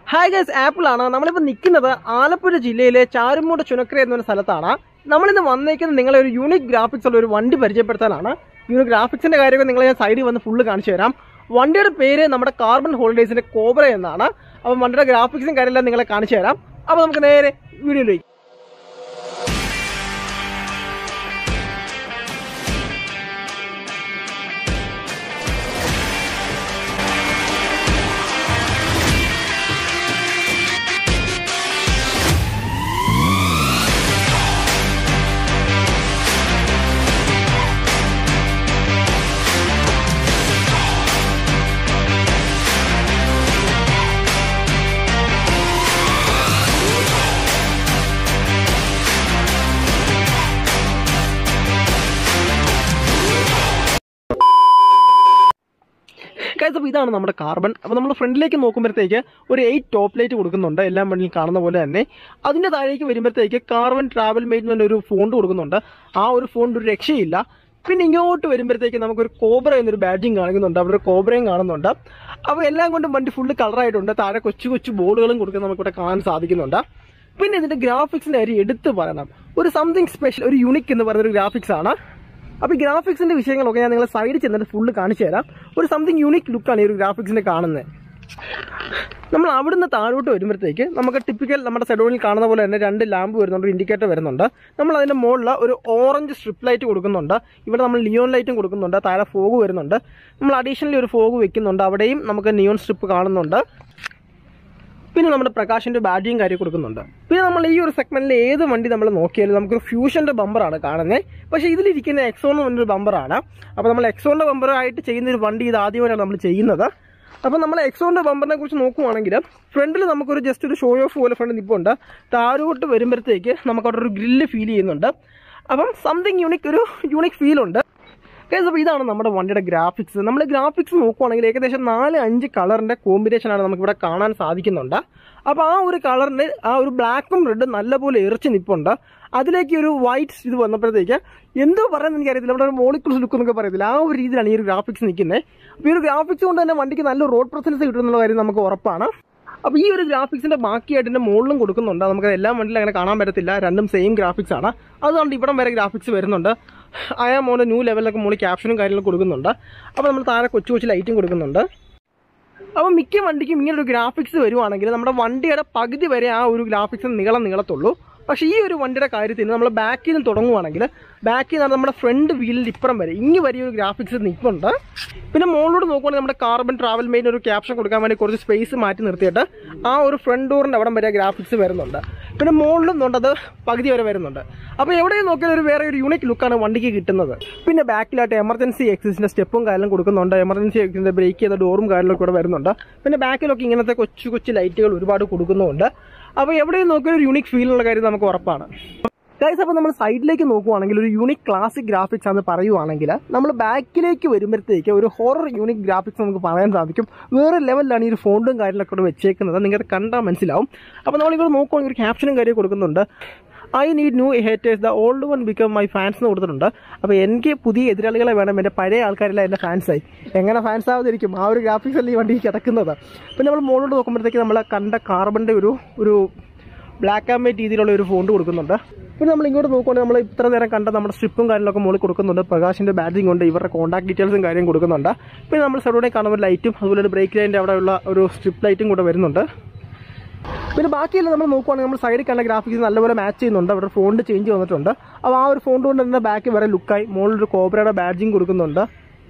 Hi guys apple ആണ് നമ്മളിപ്പോൾ നിൽക്കുന്നത് ആലപ്പുഴ ജില്ലയിലെ ചാരുമൂട് ചുനക്കര എന്ന ഒരു സ്ഥലത്താണ് നമ്മളിന്ന് വന്നേക്കുന്നത് നിങ്ങളെ ഒരു യൂണിക് ഗ്രാഫിക്സ് ഉള്ള ഒരു വണ്ടി പരിചയപ്പെടുത്താനാണ് ഈ ഒരു ഗ്രാഫിക്സിന്റെ കാര്യമൊക്കെ നിങ്ങളെ ഞാൻ സൈഡിൽ വന്ന് ഫുള്ള് കാണിച്ചു തരാം വണ്ടിയുടെ പേര് നമ്മുടെ കാർബൺ ഹോളിഡേസിന്റെ കോബ്ര എന്നാണ് അപ്പോൾ വണ്ടിയുടെ ഗ്രാഫിക്സും കാര്യമെല്ലാം നിങ്ങളെ കാണിച്ചു തരാം അപ്പോൾ നമുക്ക് നേരെ വീഡിയോയിലേക്ക് ഗൈസ് അപ്പോൾ ഇതാണ് നമ്മുടെ കാർബൺ അപ്പോൾ നമ്മൾ ഫ്രണ്ടിലേക്ക് നോക്കുമ്പോഴത്തേക്ക് ഒരു എയ്റ്റ് ടോപ്പ് ലൈറ്റ് കൊടുക്കുന്നുണ്ട് എല്ലാം വണ്ടിയിൽ കാണുന്ന പോലെ തന്നെ അതിൻ്റെ താഴേക്ക് വരുമ്പോഴത്തേക്ക് കാർബൺ ട്രാവൽ മെയ്റ്റ് എന്ന് ഒരു ഫോണ്ട് കൊടുക്കുന്നുണ്ട് ആ ഒരു ഫോണ്ട് ഒരു രക്ഷയില്ല പിന്നെ ഇങ്ങോട്ട് വരുമ്പോഴത്തേക്ക് നമുക്കൊരു കോബ്ര എന്നൊരു ബാഡ്ജിങ് കാണിക്കുന്നുണ്ട് അവിടെ ഒരു കോബ്രയും കാണുന്നുണ്ട് അപ്പോൾ എല്ലാം കൊണ്ടും വണ്ടി ഫുള്ള് കളറായിട്ടുണ്ട് താഴെ കൊച്ചു കൊച്ചു ബോർഡുകളും കൊടുക്കുന്നത് നമുക്കിവിടെ കാണാൻ സാധിക്കുന്നുണ്ട് പിന്നെ ഇതിൻ്റെ ഗ്രാഫിക്സിൻ്റെ കാര്യം എടുത്ത് പറയണം ഒരു സംതിങ് സ്പെഷ്യൽ ഒരു യുണിക് എന്ന് പറയുന്ന ഒരു ഗ്രാഫിക്സ് ആണ് അപ്പോൾ ഈ ഗ്രാഫിക്സിന്റെ വിഷയങ്ങളൊക്കെ ഞാൻ നിങ്ങളെ സൈഡിൽ ചെന്നിട്ട് ഫുള്ള് കാണിച്ചു തരാം ഒരു സംതിങ് യൂണിക് ലുക്കാണ് ഈ ഒരു ഗ്രാഫിക്സിന്റെ കാണുന്നത് നമ്മൾ അവിടുന്ന് താഴോട്ട് വരുമ്പോഴത്തേക്ക് നമുക്ക് ടിപ്പിക്കൽ നമ്മുടെ സെഡോണിൽ കാണുന്ന പോലെ തന്നെ രണ്ട് ലാമ്പ് വരുന്നുണ്ട് ഇൻഡിക്കേറ്റർ വരുന്നുണ്ട് നമ്മൾ അതിന്റെ മുകളിൽ ഒരു ഓറഞ്ച് സ്ട്രിപ്പ് ലൈറ്റ് കൊടുക്കുന്നുണ്ട് ഇവിടെ നമ്മൾ നിയോൺ ലൈറ്റും കൊടുക്കുന്നുണ്ട് താഴെ ഫോഗ് വരുന്നുണ്ട് നമ്മൾ അഡീഷണലി ഒരു ഫോഗ് വെക്കുന്നുണ്ട് അവിടെയും നമുക്ക് നിയോൺ സ്ട്രിപ്പ് കാണുന്നുണ്ട് പിന്നെ നമ്മുടെ പ്രകാശിന്റെ ബാറ്ററിയും കാര്യം കൊടുക്കുന്നുണ്ട് പിന്നെ നമ്മൾ ഈ ഒരു സെഗ്മെന്റിൽ ഏത് വണ്ടി നമ്മൾ നോക്കിയാലും നമുക്കൊരു ഫ്യൂഷന്റെ ബമ്പറാണ് കാണുന്നത് പക്ഷേ ഇതിലിരിക്കുന്ന എക്സോൺ എന്ന് പറഞ്ഞൊരു ബമ്പറാണ് അപ്പോൾ നമ്മൾ എക്സോണിന്റെ ബമ്പറായിട്ട് ചെയ്യുന്ന ഒരു വണ്ടി ഇത് ആദ്യമായിട്ടാണ് നമ്മൾ ചെയ്യുന്നത് അപ്പോൾ നമ്മൾ എക്സോണിന്റെ ബമ്പറിനെ കുറിച്ച് നോക്കുവാണെങ്കിൽ ഫ്രണ്ടിൽ നമുക്കൊരു ജസ്റ്റ് ഒരു ഷോ ഓഫ് പോലെ ഫ്രണ്ട് നിൽപ്പുണ്ട് താഴോട്ട് വരുമ്പോഴത്തേക്ക് നമുക്ക് അവിടെ ഒരു ഗ്രില്ല് ഫീൽ ചെയ്യുന്നുണ്ട് അപ്പം സംതിങ് യൂണിക് ഒരു യൂണിക് ഫീൽ ഉണ്ട് ഗൈസ് അപ്പോൾ ഇതാണ് നമ്മുടെ വണ്ടിയുടെ ഗ്രാഫിക്സ് നമ്മൾ ഗ്രാഫിക്സ് നോക്കുവാണെങ്കിൽ ഏകദേശം നാല് അഞ്ച് കളറിൻ്റെ കോമ്പിനേഷനാണ് നമുക്കിവിടെ കാണാൻ സാധിക്കുന്നുണ്ട് അപ്പോൾ ആ ഒരു കളറിന് ആ ഒരു ബ്ലാക്കും റെഡും നല്ലപോലെ എറിച്ച് നിൽപ്പുണ്ട് അതിലേക്ക് ഒരു വൈറ്റ് ഇത് വന്നപ്പോഴത്തേക്ക് എന്തോ പറയുന്നത് എനിക്കറിയത്തില്ല ഇവിടെ ഒരു മോളിക്കുൾസ് ലുക്ക് എന്നൊക്കെ പറയത്തില്ല ആ ഒരു രീതിയിലാണ് ഈ ഒരു ഗ്രാഫിക്സ് നിൽക്കുന്നത് അപ്പോൾ ഈ ഒരു ഗ്രാഫിക്സ് കൊണ്ട് തന്നെ വണ്ടിക്ക് നല്ല റോഡ് പ്രസൻസ് കിട്ടുന്നുള്ള കാര്യം നമുക്ക് ഉറപ്പാണ് അപ്പോൾ ഈ ഒരു ഗ്രാഫിക്സിന്റെ ബാക്കിയായിട്ട് ഇതിന്റെ മുകളിലും കൊടുക്കുന്നുണ്ട് നമുക്ക് എല്ലാ വണ്ടിയിലും അങ്ങനെ കാണാൻ പറ്റത്തില്ല രണ്ടും സെയിം ഗ്രാഫിക്സ് ആണ് അതുകൊണ്ട് ഇവിടം വരെ ഗ്രാഫിക്സ് വരുന്നുണ്ട് അയാ മോനെ ന്യൂ ലെവലിലൊക്കെ മുകളിൽ ക്യാപ്ഷനും കാര്യങ്ങളും കൊടുക്കുന്നുണ്ട് അപ്പോൾ നമ്മൾ താഴെ കൊച്ചു കൊച്ചു ലൈറ്റും കൊടുക്കുന്നുണ്ട് അപ്പോൾ മിക്ക വണ്ടിക്കും ഇങ്ങനെ ഒരു ഗ്രാഫിക്സ് വരുവാണെങ്കിൽ നമ്മുടെ വണ്ടിയുടെ പകുതി വരെ ആ ഒരു ഗ്രാഫിക്സ് നീളം നീളത്തുള്ളൂ പക്ഷേ ഈ ഒരു വണ്ടിയുടെ കാര്യത്തിൽ നമ്മൾ ബാക്കിൽ നിന്ന് തുടങ്ങുവാണെങ്കിൽ ബാക്കിൽ നിന്ന് നമ്മുടെ ഫ്രണ്ട് വീലിൽ ഇപ്പുറം വരെ ഇങ്ങ് വരെ ഒരു ഗ്രാഫിക്സ് നിൽപ്പുണ്ട് പിന്നെ മുകളിലോട്ട് നോക്കുവാണെങ്കിൽ നമ്മുടെ കാർബൺ ട്രാവൽ മെയിൻ ഒരു ക്യാപ്ഷൻ കൊടുക്കാൻ വേണ്ടി കുറച്ച് സ്പേസ് മാറ്റി നിർത്തിയിട്ട് ആ ഒരു ഫ്രണ്ട് ഡോറിൻ്റെ അവിടം വരെ ഗ്രാഫിക്സ് വരുന്നുണ്ട് പിന്നെ മുകളിലും അത് പകുതി വരെ വരുന്നുണ്ട് അപ്പോൾ എവിടെ നോക്കിയാൽ ഒരു വേറെ ഒരു യൂണിക് ലുക്കാണ് വണ്ടിക്ക് കിട്ടുന്നത് പിന്നെ ബാക്കിലായിട്ട് എമർജൻസി എക്സിസിൻ്റെ സ്റ്റെപ്പും കാര്യങ്ങളും കൊടുക്കുന്നുണ്ട് എമർജൻസി എക്സിൻ്റെ ബ്രേക്ക് ചെയ്ത ഡോറും കാര്യങ്ങളൊക്കെ ഇവിടെ വരുന്നുണ്ട് പിന്നെ ബാക്കിലൊക്കെ ഇങ്ങനത്തെ കൊച്ചു കൊച്ചു ലൈറ്റുകൾ ഒരുപാട് കൊടുക്കുന്നുമുണ്ട് അപ്പോൾ എവിടെയും നോക്കിയാൽ ഒരു യൂണിക് ഫീലുള്ള കാര്യം നമുക്ക് ഉറപ്പാണ് ഗൈസ് അപ്പോൾ നമ്മൾ സൈഡിലേക്ക് നോക്കുവാണെങ്കിൽ ഒരു യൂണിക് ക്ലാസിക് ഗ്രാഫിക്സ് ആണെന്ന് പറയുവാണെങ്കിൽ നമ്മൾ ബാക്കിലേക്ക് വരുമ്പോഴത്തേക്ക് ഒരു ഹൊറർ യൂണിക് ഗ്രാഫിക്സ് നമുക്ക് പറയാൻ സാധിക്കും വേറെ ലെവലിലാണ് ഈ ഒരു ഫോണ്ടും കാര്യങ്ങളൊക്കെ ഇവിടെ വെച്ചേക്കുന്നത് നിങ്ങൾക്ക് കണ്ടാൽ മനസ്സിലാവും അപ്പോൾ നമ്മളിവിടെ നോക്കുവാണെങ്കിൽ ഒരു ക്യാപ്ഷനും കാര്യം കൊടുക്കുന്നുണ്ട് I need new haters the old one become my fans എന്ന് കൊടുത്തിട്ടുണ്ട് അപ്പോൾ എനിക്ക് പുതിയ എതിരാളികളെ വേണം എൻ്റെ പഴയ ആൾക്കാരെല്ലാം എൻ്റെ ഫാൻസായി എങ്ങനെ ഫാൻസ് ആവാതിരിക്കും ആ ഒരു ഗ്രാഫിക്സ് അല്ലേ ഈ വണ്ടി കിടക്കുന്നത് പിന്നെ നമ്മൾ മുകളിലോട്ട് നോക്കുമ്പോഴത്തേക്ക് നമ്മൾ കണ്ട കാർബണിൻ്റെ ഒരു ഒരു ബ്ലാക്ക് ആൻഡ് വൈറ്റ് രീതിയിലുള്ള ഒരു ഫോണ്ട് കൊടുക്കുന്നുണ്ട് പിന്നെ നമ്മൾ ഇങ്ങോട്ട് നോക്കുവാണെങ്കിൽ നമ്മൾ ഇത്ര നേരം കണ്ട നമ്മുടെ സ്ട്രിപ്പും കാര്യങ്ങളൊക്കെ മുകളിൽ കൊടുക്കുന്നുണ്ട് പ്രകാശിൻ്റെ ബാറ്റിംഗ് ഉണ്ട് ഇവരുടെ കോൺടാക്ട് ഡീറ്റെയിൽസും കാര്യം കൊടുക്കുന്നുണ്ട് പിന്നെ നമ്മൾ സൈഡോടെ കാണുമ്പോൾ ലൈറ്റും അതുപോലെ ഒരു ബ്രേക്ക് ലൈൻ്റെ അവിടെയുള്ള ഒരു സ്ട്രിപ്പ് ലൈറ്റും കൂടെ വരുന്നുണ്ട് പിന്നെ ബാക്കിയെല്ലാം നമ്മൾ നോക്കുവാണെങ്കിൽ നമ്മൾ സൈഡിൽ കണ്ട ഗ്രാഫിക്സ് നല്ലപോലെ മാച്ച് ചെയ്യുന്നുണ്ട് അവിടെ ഫോണ്ട് ചേഞ്ച് വന്നിട്ടുണ്ട് അപ്പോൾ ആ ഒരു ഫോണ്ട് കൊണ്ട് തന്നെ ബാക്ക് വരെ ലുക്കായി മുകളിൽ ഒരു കോബ്രയുടെ ബാഡ്ജിങ് കൊടുക്കുന്നുണ്ട്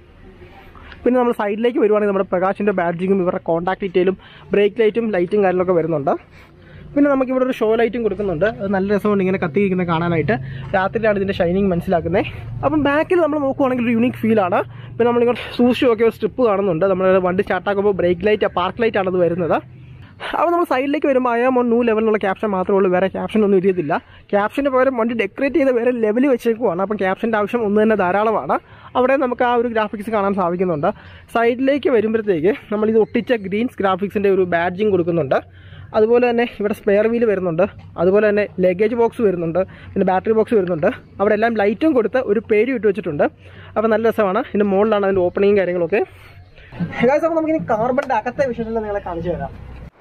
പിന്നെ നമ്മൾ സൈഡിലേക്ക് വരുവാണെങ്കിൽ നമ്മുടെ പ്രകാശിൻ്റെ ബാഡ്ജിങ്ങും ഇവരുടെ കോൺടാക്ട് ഡീറ്റെയിലും ബ്രേക്ക് ലൈറ്റും ലൈറ്റും കാര്യങ്ങളൊക്കെ വരുന്നുണ്ട് പിന്നെ നമുക്ക് ഇവിടെ ഒരു ഷോ ലൈറ്റും കൊടുക്കുന്നുണ്ട് അത് നല്ല രസമുണ്ട് ഇങ്ങനെ കത്തിയിരിക്കുന്നത് കാണാനായിട്ട് രാത്രിയിലാണ് ഇതിൻ്റെ ഷൈനിങ് മനസ്സിലാക്കുന്നത് അപ്പം ബാക്കിൽ നമ്മൾ നോക്കുവാണെങ്കിൽ ഒരു യൂണിക് ഫീലാണ് പിന്നെ നമ്മളിങ്ങനെ സൂക്ഷിച്ച് നോക്കിയ ഒരു സ്ട്രിപ്പ് കാണുന്നുണ്ട് നമ്മൾ വണ്ടി സ്റ്റാർട്ടാക്കുമ്പോൾ ബ്രേക്ക് ലൈറ്റ് പാർക്ക് ലൈറ്റ് ആണ് അത് വരുന്നത് അപ്പോൾ നമ്മൾ സൈഡിലേക്ക് വരുമ്പോൾ അയാൾ മോൺ ന്യൂ ലെവലിലുള്ള ക്യാപ്ഷൻ മാത്രമേ ഉള്ളൂ വേറെ ക്യാപ്ഷൻ ഒന്നും ഇരിയത്തില്ല ക്യാപ്ഷന് പകരം വണ്ടി ഡെക്കറേറ്റ് ചെയ്ത് വേറെ ലെവൽ വെച്ചേക്കുവാണ് അപ്പം ക്യാപ്ഷൻ്റെ ആവശ്യം ഒന്ന് തന്നെ ധാരാളമാണ് അവിടെ നമുക്ക് ആ ഒരു ഗ്രാഫിക്സ് കാണാൻ സാധിക്കുന്നുണ്ട് സൈഡിലേക്ക് വരുമ്പോഴത്തേക്ക് നമ്മൾ ഇത് ഒട്ടിച്ച ഗ്രീൻസ് ഗ്രാഫിക്സിൻ്റെ ഒരു ബാഡ്ജിങ് കൊടുക്കുന്നുണ്ട് അതുപോലെ തന്നെ ഇവിടെ സ്പെയർ വീൽ വരുന്നുണ്ട് അതുപോലെ തന്നെ ലഗേജ് ബോക്സ് വരുന്നുണ്ട് പിന്നെ ബാറ്ററി ബോക്സ് വരുന്നുണ്ട് അവിടെ എല്ലാം ലൈറ്റും കൊടുത്ത് ഒരു പേര് ഇട്ട് വെച്ചിട്ടുണ്ട് അപ്പോൾ നല്ല രസമാണ് ഇതിൻ്റെ മുകളിലാണ് അതിൻ്റെ ഓപ്പണിങ്ങും കാര്യങ്ങളൊക്കെ ഗൈസ് അപ്പോൾ നമുക്കിനി കാർബണിൻ്റെ അകത്തെ വിഷയത്തിൽ നിങ്ങളെ കാണിച്ചു തരാം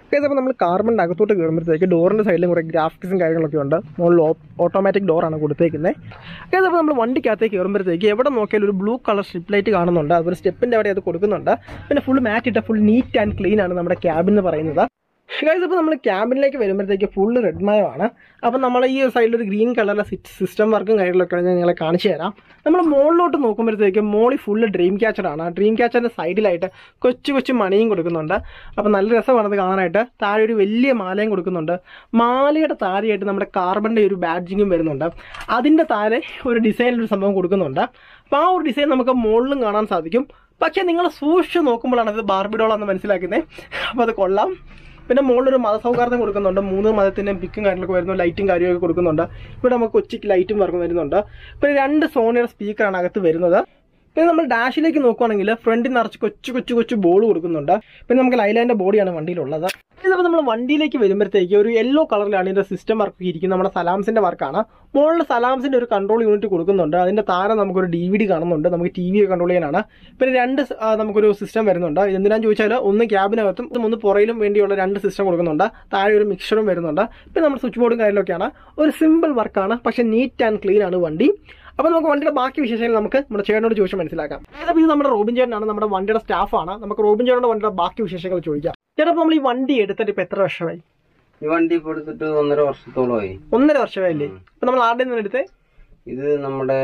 അപ്പോൾ നമ്മൾ കാർബണിൻ്റെ അകത്തോട്ട് കയറുമ്പോഴത്തേക്ക് ഡോറിൻ്റെ സൈഡിലും കുറേ ഗ്രാഫിക്സും കാര്യങ്ങളൊക്കെ ഉണ്ട് മുകളിൽ ഓട്ടോമാറ്റിക് ഡോറാണ് കൊടുത്തേക്കുന്നത് അപ്പോൾ നമ്മൾ വണ്ടിക്കകത്തേക്ക് കയറുമ്പോഴത്തേക്ക് എവിടെ നോക്കിയാലും ഒരു ബ്ലൂ കളർ സ്ട്രിപ്പ് ലൈറ്റ് കാണുന്നുണ്ട് അതുപോലെ സ്റ്റെപ്പിൻ്റെ അവിടെ അത് കൊടുക്കുന്നുണ്ട് പിന്നെ ഫുൾ മാറ്റ് ഇട്ട ഫുൾ നീറ്റ് ആൻഡ് ക്ലീൻ ആണ് നമ്മുടെ ക്യാബിൻ എന്ന് പറയുന്നത് ഗൈസ് ഇപ്പോൾ നമ്മൾ ക്യാബിനിലേക്ക് വരുമ്പോഴത്തേക്ക് ഫുള്ള് റെഡ് മയമാണ് അപ്പം നമ്മൾ ഈ സൈഡിൽ ഒരു ഗ്രീൻ കളറിലെ സിസ്റ്റം വർക്കും കാര്യങ്ങളൊക്കെ ഞാൻ നിങ്ങളെ കാണിച്ചു തരാം നമ്മൾ മുകളിലോട്ട് നോക്കുമ്പോഴത്തേക്ക് മോളി ഫുള്ള് ഡ്രീം ക്യാച്ചറാണ് ഡ്രീം ക്യാച്ചറിൻ്റെ സൈഡിലായിട്ട് കൊച്ചു കൊച്ചു മണിയും കൊടുക്കുന്നുണ്ട് അപ്പം നല്ല രസമാണ് അത് കാണാനായിട്ട് താഴെ ഒരു വലിയ മാലയും കൊടുക്കുന്നുണ്ട് മാലയുടെ താഴെയായിട്ട് നമ്മുടെ കാർബണിൻ്റെ ഒരു ബാഡ്ജിങ്ങും വരുന്നുണ്ട് അതിൻ്റെ താഴെ ഒരു ഡിസൈനിലൊരു സംഭവം കൊടുക്കുന്നുണ്ട് അപ്പോൾ ആ ഒരു ഡിസൈൻ നമുക്ക് മുകളിലും കാണാൻ സാധിക്കും പക്ഷേ നിങ്ങൾ സൂക്ഷിച്ച് നോക്കുമ്പോഴാണ് ഇത് ബാർബിഡോളാന്ന് മനസ്സിലാക്കുന്നത് അപ്പോൾ അത് കൊള്ളാം പിന്നെ മുകളിലൊരു മതസൗഹാർദ്ദം കൊടുക്കുന്നുണ്ട് മൂന്ന് മതത്തിൻ്റെയും പിക്കും കാര്യങ്ങളൊക്കെ വരുന്നു ലൈറ്റും കാര്യമൊക്കെ കൊടുക്കുന്നുണ്ട് ഇവിടെ നമുക്ക് കൊച്ചിക്ക് ലൈറ്റും വർക്കും വരുന്നുണ്ട് പിന്നെ രണ്ട് സോണിയുടെ സ്പീക്കറാണ് അകത്ത് വരുന്നത് പിന്നെ നമ്മൾ ഡാഷിലേക്ക് നോക്കുവാണെങ്കിൽ ഫ്രണ്ടിൽ നിറച്ച് കൊച്ചു കൊച്ചു കൊച്ചു ബോൾ കൊടുക്കുന്നുണ്ട് പിന്നെ നമുക്ക് ലൈലാൻഡിന്റെ ബോഡിയാണ് വണ്ടിയിലുള്ളത് ഇതിപ്പോൾ നമ്മൾ വണ്ടിയിലേക്ക് വരുമ്പോഴത്തേക്ക് ഒരു യെല്ലോ കളറിലാണ് ഇതിന്റെ സിസ്റ്റം വർക്ക് ഇരിക്കുന്നത് നമ്മുടെ സലാംസിന്റെ വർക്കാണ് മുകളിൽ സലാംസിന്റെ ഒരു കൺട്രോൾ യൂണിറ്റ് കൊടുക്കുന്നുണ്ട് അതിന്റെ താഴെ നമുക്കൊരു ഡി വി ഡി കാണുന്നുണ്ട് നമുക്ക് ടി വി കൺട്രോൾ ചെയ്യാനാണ് പിന്നെ രണ്ട് സ്- ആ, നമുക്കൊരു സിസ്റ്റം വരുന്നുണ്ട് ഇത് എന്തിനാന്ന് ചോദിച്ചാൽ ഒന്ന് ക്യാബിനകത്തും ഒന്ന് പുറയിലും വേണ്ടിയുള്ള രണ്ട് സിസ്റ്റം കൊടുക്കുന്നുണ്ട് താഴെ ഒരു മിക്സറും വരുന്നുണ്ട് പിന്നെ നമ്മുടെ സ്വിച്ച് ബോർഡും കാര്യങ്ങളൊക്കെയാണ് ഒരു സിമ്പിൾ വർക്കാണ് പക്ഷെ നീറ്റ് ആൻഡ് ക്ലീൻ ആണ് വണ്ടി അപ്പോൾ നമുക്ക് വണ്ടിയുടെ ബാക്കി വിശേഷങ്ങൾ നമുക്ക് നമ്മുടെ ചേട്ടനോട് ചോദിച്ച് മനസ്സിലാക്കാം അപ്പോൾ ഇത് നമ്മുടെ റോബിൻ ചേട്ടനാണ് നമ്മുടെ വണ്ടിയുടെ സ്റ്റാഫാണ് നമുക്ക് റോബിൻ ചേട്ടൻ്റെ വണ്ടിയുടെ ബാക്കി വിശേഷങ്ങൾ ചോദിക്കാം ചേട്ടാ അപ്പോൾ നമ്മൾ ഈ വണ്ടി എടുത്തിട്ട് ഇപ്പോൾ എത്ര വർഷമായി ഈ വണ്ടി ഇപ്പൊ എടുത്തിട്ട് ഒന്നര വർഷത്തോളമായി ഒന്നര വർഷമായില്ലേ ഇപ്പം നമ്മൾ ആരുടെ നിന്ന് എടുത്തേ ഇത് നമ്മുടെ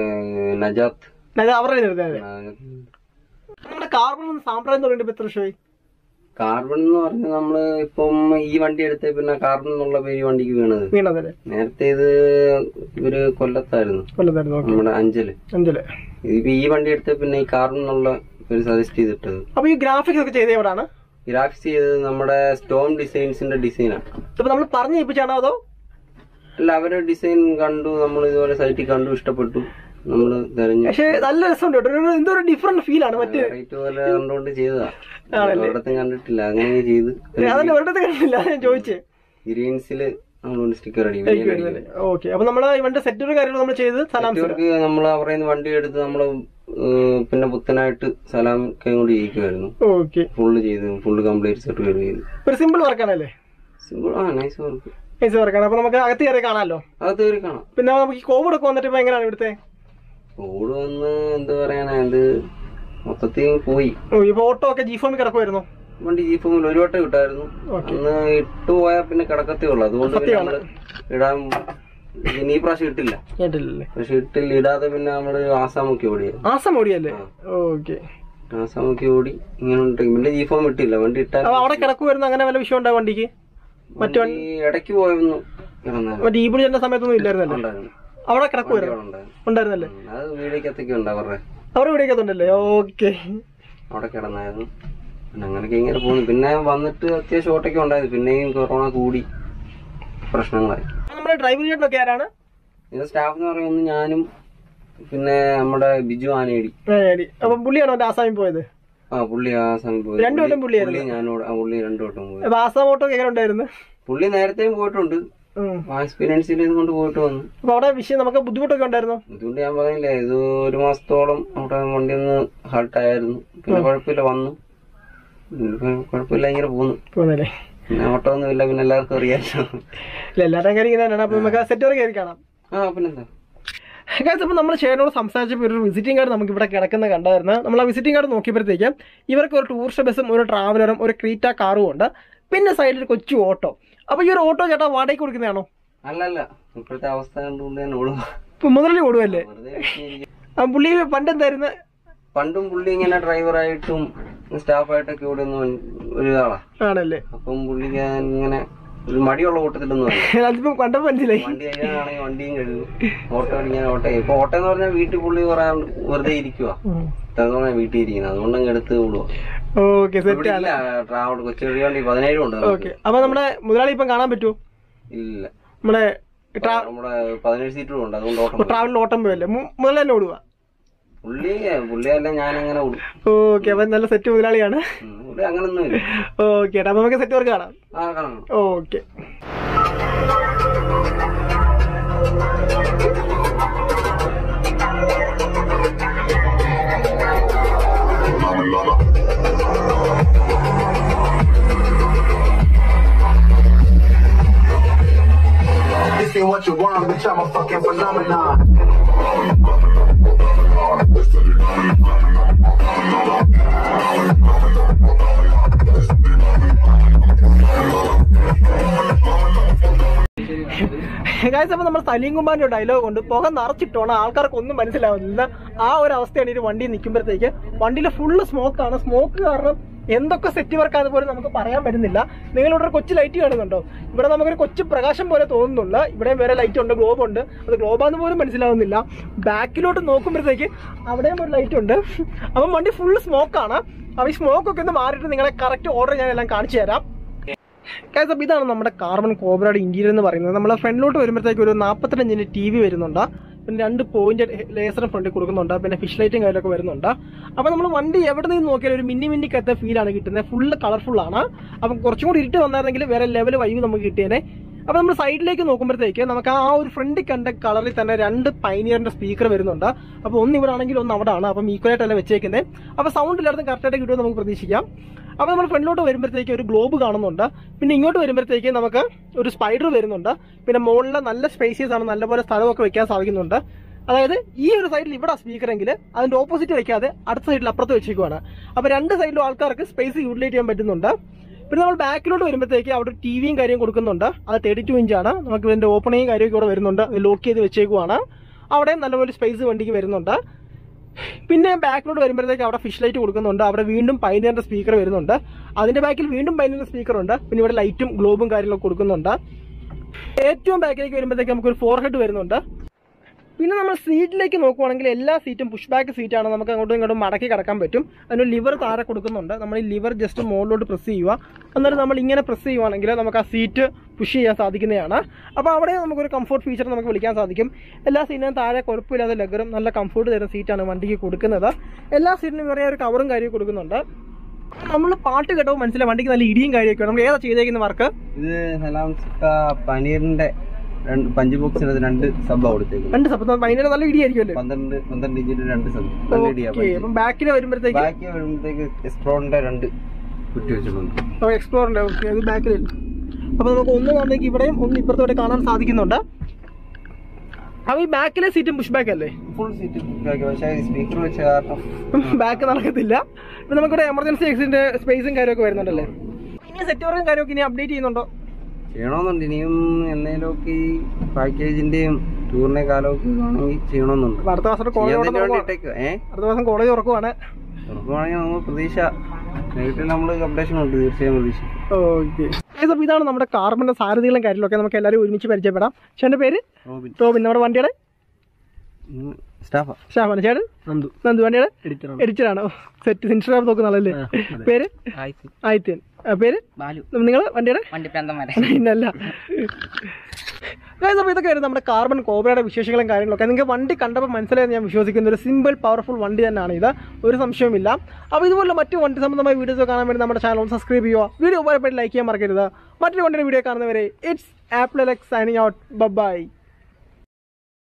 നജാത്ത് അത് അവരുടെ നിന്ന് എടുത്തത് ആ, നമ്മുടെ കാർബൺ സാമ്പ്രാജ്യം തുടങ്ങിയിട്ട് ഇപ്പോൾ എത്ര വർഷമായി കാർബൺ എന്ന് പറഞ്ഞാൽ നമ്മള് ഇപ്പം ഈ വണ്ടി എടുത്ത പിന്നെ കാർബൺ എന്നുള്ള പേര് ഈ വണ്ടിക്ക് വീണത് വീണതല്ലേ നേരത്തെ ഇത് ഇവര് കൊല്ലത്തായിരുന്നു കൊല്ലത്തായിരുന്നു ഓക്കെ നമ്മുടെ അഞ്ചല് അഞ്ചല് ഇതിപ്പോ ഈ വണ്ടി എടുത്ത പിന്നെ ഈ കാർബൺ എന്നുള്ള പേര് സജസ്റ്റ് ചെയ്തിട്ടത് അപ്പോൾ ഈ ഗ്രാഫിക്സ് ഒക്കെ ചെയ്തത് എവിടെയാണ് ഗ്രാഫിക്സ് ചെയ്തത് നമ്മുടെ സ്റ്റോം ഡിസൈൻസിന്റെ ഡിസൈനാണ് ഇപ്പോൾ നമ്മൾ പറഞ്ഞു ഏൽപ്പിച്ചാണോ അതോ അല്ല അവരുടെ ഡിസൈൻ കണ്ടു നമ്മൾ ഇതുപോലെ സൈറ്റിൽ കണ്ടു ഇഷ്ടപ്പെട്ടു നമ്മൾ തെരഞ്ഞു പക്ഷേ നല്ല രസമുണ്ട് കേട്ടോ ഒരു എന്തോ ഒരു ഡിഫറെന്റ് ഫീൽ ആണ് മറ്റേ റേറ്റ് പോലെ കണ്ടുകൊണ്ട് ചെയ്തതാ ഒരിടത്തും കണ്ടിട്ടില്ല അങ്ങനെ ചെയ്ത് അതന്നെ ഒരിടത്ത് കണ്ടില്ല അതാ ഞാൻ ചോദിച്ചേ ഗ്രീൻസില് നമ്മൾ സ്റ്റിക്കർ അടി ഓക്കെ അപ്പൊ നമ്മള് ഇവന്റെ സെറ്റൊരു കാര്യങ്ങൾ നമ്മൾ ചെയ്ത് സലാം ഇവർക്ക് നമ്മൾ അവരുടെ നിന്ന് വണ്ടി എടുത്ത് നമ്മള് ഏഹ് പിന്നെ പുത്തനായിട്ട് സലാം കൊണ്ട് ചെയ്യിക്കുമായിരുന്നു ഓക്കെ ഫുള്ള് ചെയ്ത് ഫുള്ള് കംപ്ലീറ്റ് സെറ്റ് ചെയ്ത് ഒരു സിമ്പിൾ വർക്കാണല്ലേ സിമ്പിൾ ആ നൈസ് വർക്ക് നൈസ് വർക്കാണ് അപ്പൊ നമുക്ക് അകത്ത് കയറി കാണാമല്ലോ അകത്ത് കയറി കാണാം പിന്നെ നമുക്ക് ഈ കോവിഡ് ഒക്കെ വന്നിട്ട് ഇപ്പൊ എങ്ങനെയാണ് ഇവിടുത്തെ ഓട് വന്ന് എന്താ പറയാനാ ഇത് മൊത്തത്തിൽ പോയി ഓ, ഇപ്പൊ ഓട്ടോ ഒക്കെ ജി ഫോമിൽ കിടക്കുമായിരുന്നു വണ്ടി ജീഫോമിൽ ഒരു വട്ടം ഇട്ടായിരുന്നു ഓക്കെ അന്ന് ഇട്ടു പോയാൽ പിന്നെ കിടക്കത്തേ ഉള്ളു അതുകൊണ്ട് പിന്നെ നമ്മള് ഇടാൻ ഇനി ഈ പ്രാവശ്യം ഇട്ടില്ല കേട്ടില്ലല്ലേ പക്ഷെ ഇട്ടില്ല ഇടാതെ പിന്നെ നമ്മള് ആസാമൊക്കെ ഓടിയായിരുന്നു ആസം ഓടിയല്ലേ ഓക്കെ ആസാമൊക്കെ ഓടി ഇങ്ങനെ ഉണ്ട് പിന്നെ ജീഫോം ഇട്ടില്ല വണ്ടി ഇട്ടാൽ അപ്പൊ അവിടെ കിടക്കുമായിരുന്നു അങ്ങനെ വല്ല വിഷയം ഉണ്ടാവും വണ്ടിക്ക് മറ്റു വണ്ടി ഇടയ്ക്ക് പോയൊന്നു കിടന്നായിരുന്നു മറ്റേ ഈ പുളിയുടെ സമയത്തൊന്നും ഇല്ലായിരുന്നല്ലേ ഉണ്ടായിരുന്നു. അവിടെ കിടക്കുമായിരുന്നു അവിടെ ഉണ്ടായിരുന്നു. ഉണ്ടായിരുന്നല്ലേ ഉം, അത് വീടിക്കത്തൊക്കെ ഉണ്ട് അവരുടെ അവിടെ ഇവിടേക്കത്തുണ്ടല്ലേ ഓക്കെ അവിടെ കിടന്നായിരുന്നു പിന്നെ അങ്ങനെയൊക്കെ ഇങ്ങനെ പോകുന്നു പിന്നെ വന്നിട്ട് അത്യാവശ്യം ഓട്ടൊക്കെ ഉണ്ടായിരുന്നു പിന്നെയും കൊറോണ കൂടി പ്രശ്നങ്ങളായി നമ്മുടെ ഡ്രൈവർ ചേട്ടനൊക്കെ ആരാണ് ഇത് സ്റ്റാഫ് എന്ന് പറയുന്നത് ഞാനും പിന്നെ നമ്മുടെ ബിജു ആനേടി റെഡി അപ്പൊ പുള്ളിയാണോ എന്റെ ആസാമിൽ പോയത് ആ പുള്ളി ആ സമയം പോയി രണ്ടു വട്ടം പുള്ളിയായിരുന്നു പുള്ളി ഞാനോട് ആ പുള്ളി രണ്ടു വട്ടം പോയി അപ്പൊ ആസാം ഓട്ടോ ഒക്കെ എങ്ങനെ ഉണ്ടായിരുന്നു പുള്ളി നേരത്തെയും പോയിട്ടുണ്ട് ഉം. ആ എക്സ്പീരിയൻസിൽ കൊണ്ട് പോയിട്ട് വന്നു അപ്പൊ അവിടെ വിഷയം നമുക്ക് ബുദ്ധിമുട്ടൊക്കെ ഉണ്ടായിരുന്നു അതുകൊണ്ട് ഞാൻ പറഞ്ഞില്ലേ ഇത് ഒരു മാസത്തോളം അവിടെ വണ്ടി ഒന്ന് ഹാൾട്ടായിരുന്നു പിന്നെ കുഴപ്പമില്ല വന്നു ഉം, കുഴ- കുഴപ്പമില്ല ഇങ്ങനെ പോന്നു പോന്നല്ലേ പിന്നെ ഓട്ടോ ഒന്നും ഇല്ല പിന്നെ എല്ലാവർക്കും അറിയാമല്ലോ ഇല്ല എല്ലാവരും കാര്യം ഇങ്ങനെ തന്നെയാണ് അപ്പൊ നമുക്ക് സെറ്റർ കയറി കാണാം ആ പിന്നെന്താ കാര്യം ഇപ്പൊ നമ്മൾ ചേട്ടനോട് സംസാരിച്ചപ്പോൾ ഒരു വിസിറ്റിംഗ് കാർഡ് നമുക്ക് ഇവിടെ കിടക്കുന്ന കണ്ടായിരുന്നു നമ്മൾ ആ വിസിറ്റിംഗ് കാർഡ് നോക്കിയപ്പോഴത്തേക്ക് ഇവർക്ക് ഒരു ടൂറിസ്റ്റ് ബസ്സും ഒരു ട്രാവലറും ഒരു ക്രീറ്റ കാറും ഉണ്ട് പിന്നെ സൈഡിൽ ഒരു കൊച്ചു ഓട്ടോ അപ്പൊ ഈ ഒരു ഓട്ടോ ചേട്ടാ വാടകയ്ക്ക് കൊടുക്കുന്നതാണോ അല്ല അല്ല ഇപ്പോഴത്തെ അവസ്ഥ കണ്ടുകൊണ്ട് ഞാൻ ഓടും ഇപ്പൊ മുതലി ഓടുമല്ലേ വെറുതെ വീട്ടിലിരിക്കും. ആ പുള്ളി പണ്ട് എന്തായിരുന്നു പണ്ടും പുള്ളി ഇങ്ങനെ ഡ്രൈവറായിട്ടും സ്റ്റാഫായിട്ടൊക്കെ ഓടുന്ന ഒരു ആളാ ആണല്ലേ അപ്പം പുള്ളിക്ക് ഇങ്ങനെ ഒരു മടിയുള്ള കൂട്ടത്തിലൊന്നും അല്ല അതിപ്പോ കണ്ടപ്പോ മനസ്സിലായി വണ്ടി കഴിയാനാണെങ്കിൽ വണ്ടിയും കഴുകും ഓട്ടോ അടിക്കാൻ ഓട്ടോ ഇപ്പൊ ഓട്ടോ എന്ന് പറഞ്ഞാൽ വീട്ടിൽ പുള്ളി കുറെ വെറുതെ ഇരിക്കുക പറഞ്ഞാൽ വീട്ടിൽ ഇരിക്കുന്നത് അതുകൊണ്ട് അങ്ങ് എടുത്ത് വിടുക ഓക്കെ സെറ്റ് ഇവിടെ ഇല്ല ട്രാവൽ കൊച്ചു ചെറിയ വണ്ടി പതിനേഴും ഉണ്ട് നമുക്ക്. ഓക്കെ അപ്പൊ നമ്മുടെ മുതലാളി ഇപ്പം കാണാൻ പറ്റുമോ ഇല്ല നമ്മുടെ നമ്മുടെ പതിനേഴ് സീറ്റും ഉണ്ട് അതുകൊണ്ട് ഓട്ടം പോയി. ട്രാവലിൽ ഓട്ടം പോയല്ലേ മുതലാളി തന്നെ ഓടുക പുള്ളി പുള്ളിയല്ല ഞാൻ അങ്ങനെ ഓടും ഓക്കെ അപ്പൊ നല്ല സെറ്റ് മുതലാളിയാണ് ഉം, പുള്ളി അങ്ങനൊന്നും ഇല്ല ഓക്കെ അപ്പൊ നമുക്ക് സെറ്റ് വർക്ക് കാണാം ആ കാണാം okay what you want, bitch, I'm a fucking phenomenon. Guys അപ്പോൾ നമ്മൾ സലീം കുമാറിന്റെ ഡയലോഗ് കൊണ്ട് പുക നിറച്ചിട്ടോണം ആൾക്കാർക്ക് ഒന്നും മനസ്സിലാവുന്നില്ല ആ ഒരു അവസ്ഥയാണ് ഈ വണ്ടി നിൽക്കുമ്പോഴത്തേക്ക് വണ്ടിയിൽ ഫുള്ള് സ്മോക്കാണ് സ്മോക്ക് കാരണം എന്തൊക്കെ സെറ്റ് വർക്കാന്ന് പോലും നമുക്ക് പറയാൻ പറ്റുന്നില്ല നിങ്ങളിവിടെ ഒരു കൊച്ചു ലൈറ്റ് കാണുന്നുണ്ടോ ഇവിടെ നമുക്കൊരു കൊച്ചു പ്രകാശം പോലെ തോന്നുന്നില്ല ഇവിടെ വേറെ ലൈറ്റ് ഉണ്ട് ഗ്ലോബ് ഉണ്ട് അത് ഗ്ലോബാന്ന് പോലും മനസ്സിലാവുന്നില്ല ബാക്കിലോട്ട് നോക്കുമ്പോഴത്തേക്ക് അവിടെയും ഒരു ലൈറ്റ് ഉണ്ട് അപ്പം വണ്ടി ഫുള്ള് സ്മോക്കാണ് അപ്പോൾ ഈ സ്മോക്കൊക്കെ ഒന്ന് മാറിയിട്ട് നിങ്ങളെ കറക്റ്റ് ഓർഡർ ഞാൻ എല്ലാം കാണിച്ചു തരാം ഗൈസ് അപ്പോൾ ഇതാണ് നമ്മുടെ കാർബൺ കോബ്രയുടെ ഇന്റീരിയർ എന്ന് പറയുന്നത് നമ്മളെ ഫ്രണ്ടിലോട്ട് വരുമ്പോഴത്തേക്ക് ഒരു നാൽപ്പത്തിരണ്ട് ഇഞ്ചിന് ടി വി വരുന്നുണ്ട് പിന്നെ രണ്ട് പോയിന്റ് ലേസറും ഫ്രണ്ടിൽ കൊടുക്കുന്നുണ്ട് പിന്നെ ഫിഷ് ലൈറ്റും കാര്യമൊക്കെ വരുന്നുണ്ട് അപ്പോൾ നമ്മൾ വണ്ടി എവിടെ നിന്ന് നോക്കിയാലും ഒരു മിന്നി മിന്നിക്കത്തെ ഫീലാണ് കിട്ടുന്നത് ഫുള്ള് കളർഫുൾ ആണ് അപ്പം കുറച്ചും കൂടി ഇരുട്ട് വന്നായിരുന്നെങ്കിൽ വേറെ ലെവൽ വൈബ് നമുക്ക് കിട്ടിയേനെ അപ്പോൾ നമ്മൾ സൈഡിലേക്ക് നോക്കുമ്പോഴത്തേക്ക് നമുക്ക് ആ ഒരു ഫ്രണ്ടിൽ കണ്ട കളറിൽ തന്നെ രണ്ട് പൈനിയറിന്റെ സ്പീക്കർ വരുന്നുണ്ട് അപ്പോൾ ഒന്ന് ഇവിടെ ആണെങ്കിൽ ഒന്ന് അവിടെ ആണ് അപ്പം ഈക്വലായിട്ടല്ല വെച്ചേക്കുന്നത് അപ്പോൾ സൗണ്ട് എല്ലായിടത്തും കറക്റ്റായിട്ട് കിട്ടുമെന്ന് നമുക്ക് പ്രതീക്ഷിക്കാം അപ്പോൾ നമ്മൾ ഫ്രണ്ടിലോട്ട് വരുമ്പോഴത്തേക്ക് ഒരു ഗ്ലോബ് കാണുന്നുണ്ട് പിന്നെ ഇങ്ങോട്ട് വരുമ്പോഴത്തേക്ക് നമുക്ക് ഒരു സ്പൈഡർ വരുന്നുണ്ട് പിന്നെ മുകളിൽ നല്ല സ്പേസിയസ് ആണ് നല്ലപോലെ സ്ഥലമൊക്കെ വെക്കാൻ സാധിക്കുന്നുണ്ട് അതായത് ഈ ഒരു സൈഡിൽ ഇവിടെ സ്പീക്കർ എങ്കിൽ അതിന്റെ ഓപ്പോസിറ്റ് വെക്കാതെ അടുത്ത സൈഡിൽ അപ്പുറത്ത് വെച്ചേക്കുവാണ് അപ്പോൾ രണ്ട് സൈഡിലും ആൾക്കാർക്ക് സ്പേസ് യൂട്ടിലൈറ്റ് ചെയ്യാൻ പറ്റുന്നുണ്ട് പിന്നെ നമ്മൾ ബാക്കിലോട്ട് വരുമ്പോഴത്തേക്ക് അവിടെ ടി വിയും കാര്യം കൊടുക്കുന്നുണ്ട് അത് തേർട്ടി ടു ഇഞ്ചാണ് നമുക്ക് ഇതിന്റെ ഓപ്പണിങ് കാര്യമൊക്കെ ഇവിടെ വരുന്നുണ്ട് ലോക്ക് ചെയ്ത് വെച്ചേക്കുവാണ് അവിടെ നല്ലപോലെ സ്പേസ് വണ്ടിക്ക് വരുന്നുണ്ട് പിന്നെ ബാക്കിലോട്ട് വരുമ്പോഴത്തേക്ക് അവിടെ ഫിഷ് ലൈറ്റ് കൊടുക്കുന്നുണ്ട് അവിടെ വീണ്ടും പൈനറിന്റെ സ്പീക്കർ വരുന്നുണ്ട് അതിന്റെ ബാക്കിൽ വീണ്ടും പൈനറിന്റെ സ്പീക്കർ ഉണ്ട് പിന്നെ ഇവിടെ ലൈറ്റും ഗ്ലോബും കാര്യങ്ങളൊക്കെ കൊടുക്കുന്നുണ്ട് ഏറ്റവും ബാക്കിലേക്ക് വരുമ്പോഴത്തേക്ക് നമുക്ക് ഒരു ഫോർ ഹെഡ് വരുന്നുണ്ട് പിന്നെ നമ്മൾ സീറ്റിലേക്ക് നോക്കുവാണെങ്കിൽ എല്ലാ സീറ്റും പുഷ് ബാക്ക് സീറ്റാണ് നമുക്ക് അങ്ങോട്ടും ഇങ്ങോട്ടും മടക്കി കിടക്കാൻ പറ്റും അതിന് ലിവർ താഴെ കൊടുക്കുന്നുണ്ട് നമ്മൾ ഈ ലിവർ ജസ്റ്റ് മുകളിലോട്ട് പ്രസ് ചെയ്യുക എന്നിട്ട് നമ്മൾ ഇങ്ങനെ പ്രസ് ചെയ്യുവാണെങ്കിൽ നമുക്ക് ആ സീറ്റ് പുഷ് ചെയ്യാൻ സാധിക്കുന്നതാണ് അപ്പോൾ അവിടെ നമുക്കൊരു കംഫോർട്ട് ഫീച്ചർ നമുക്ക് വിളിക്കാൻ സാധിക്കും എല്ലാ സീറ്റിനും താഴെ കുഴപ്പമില്ലാതെ ലെഗറും നല്ല കംഫോർട്ട് തരുന്ന സീറ്റാണ് വണ്ടിക്ക് കൊടുക്കുന്നത് എല്ലാ സീറ്റിനും വേറെ ഒരു കവറും കാര്യവും കൊടുക്കുന്നുണ്ട് നമ്മൾ പാട്ട് കേട്ടോ മനസ്സിലായി വണ്ടിക്ക് നല്ല ഇടിയും കാര്യമൊക്കെ നമ്മൾ ഏതാ ചെയ്തേക്കുന്ന വർക്ക് ഇത് ഹലാംസിക്ക പനീറിന്റെ രണ്ട് പഞ്ച് ബോക്സിനകത്ത് രണ്ട് സബ് കൊടുത്തേക്കും രണ്ട് സപ്പോ ഭയങ്കര നല്ല ഇടിയായിരിക്കും അല്ലേ പന്ത്രണ്ട് പന്ത്രണ്ട് ഇഞ്ചിന്റെ രണ്ട് സബ് നല്ല ഇടിയാ ഓക്കെ അപ്പം ബാക്കിൽ വരുമ്പോഴത്തേക്ക് ബാക്കി വരുമ്പോഴത്തേക്ക് എസ്ട്രോണിന്റെ രണ്ട് കുറ്റി വെച്ചിട്ടുണ്ട് എക്സ്പ്ലോറിന്റെ ഓക്കെ അത് ബാക്കിൽ അപ്പൊ നമുക്ക് ഒന്ന് നമുക്ക് ഇവിടെയും ഒന്ന് ഇപ്പുറത്തോടെ കാണാൻ സാധിക്കുന്നുണ്ട് അപ്പൊ ഈ ബാക്കിലെ സീറ്റും പുഷ് ബാക്ക് അല്ലേ ഫുൾ സീറ്റ് പക്ഷേ സ്പീക്കർ വെച്ച കാരണം ബാക്ക് നടക്കത്തില്ല ഇപ്പൊ നമുക്കിവിടെ എമർജൻസി എക്സിന്റെ സ്പേസും കാര്യമൊക്കെ വരുന്നുണ്ടല്ലോ ഇനി സെറ്റ് വർക്കും കാര്യമൊക്കെ ഇനി അപ്ഡേറ്റ് ചെയ്യുന്നുണ്ടോ ചെയ്യണമെന്നുണ്ട് ഇനിയും എന്നേലൊക്കെ ഈ പാക്കേജിന്റെയും ടൂറിന്റെ കാലമൊക്കെ ആണെങ്കിൽ ചെയ്യണമെന്നുണ്ട് അപ്പൊ അടുത്ത മാസം കോളേജ് ചെയ്യാൻ വേണ്ടി ഇട്ടേക്കുവാ. ഏ അടുത്ത മാസം കോളേജ് തുറക്കുവാണ് ഉറപ്പുവാണെങ്കിൽ നമുക്ക് പ്രതീക്ഷ വീട്ടിൽ നമ്മൾ അപ്ഡേഷൻ ഉണ്ട് തീർച്ചയായും പ്രതീക്ഷ ഓക്കെ അപ്പൊ ഇതാണ് നമ്മുടെ കാർബണിന്റെ സാരഥികളും കാര്യങ്ങളൊക്കെ നമുക്ക് എല്ലാവരും ഒരുമിച്ച് പരിചയപ്പെടാം ചേട്ടന്റെ പേര് റോബിൻ റോബിൻ നമ്മുടെ വണ്ടിയുടെ സ്റ്റാഫാ ഷാഫാണ് ചേട്ടൻ നന്ദു നന്ദു വണ്ടിയുടെ എഡിറ്ററാണ് എഡിറ്ററാണോ സെറ്റ് ഇൻസ്റ്റാഗ്രാം നോക്കുന്നല്ലേ പേര് ആയിത്യൻ ആ, പേര് ബാലു നിങ്ങൾ വണ്ടിയുടെ വണ്ടി പ്രാന്തന്മാരെ പിന്നല്ല Guys, അപ്പോൾ ഇതൊക്കെ ആയിരുന്നു നമ്മുടെ കാർബൺ കോബ്രയുടെ വിശേഷങ്ങളും കാര്യങ്ങളൊക്കെ നിങ്ങൾക്ക് വണ്ടി കണ്ടപ്പോൾ മനസ്സിലായെന്ന് ഞാൻ വിശ്വസിക്കുന്ന ഒരു സിമ്പിൾ പവർഫുൾ വണ്ടി തന്നെയാണ് ഇത് ഒരു സംശയവുമില്ല അപ്പോൾ ഇതുപോലെ മറ്റു വണ്ടി സംബന്ധമായ വീഡിയോസ് കാണാൻ വേണ്ടി നമ്മുടെ ചാനൽ സബ്സ്ക്രൈബ് ചെയ്യുക വീഡിയോ ഉപകാരപ്പെട്ട് ലൈക്ക് ചെയ്യാൻ മറക്കരുത് മറ്റൊരു വണ്ടിയുടെ വീഡിയോ കാണുന്നവരെ it's Apple X signing out by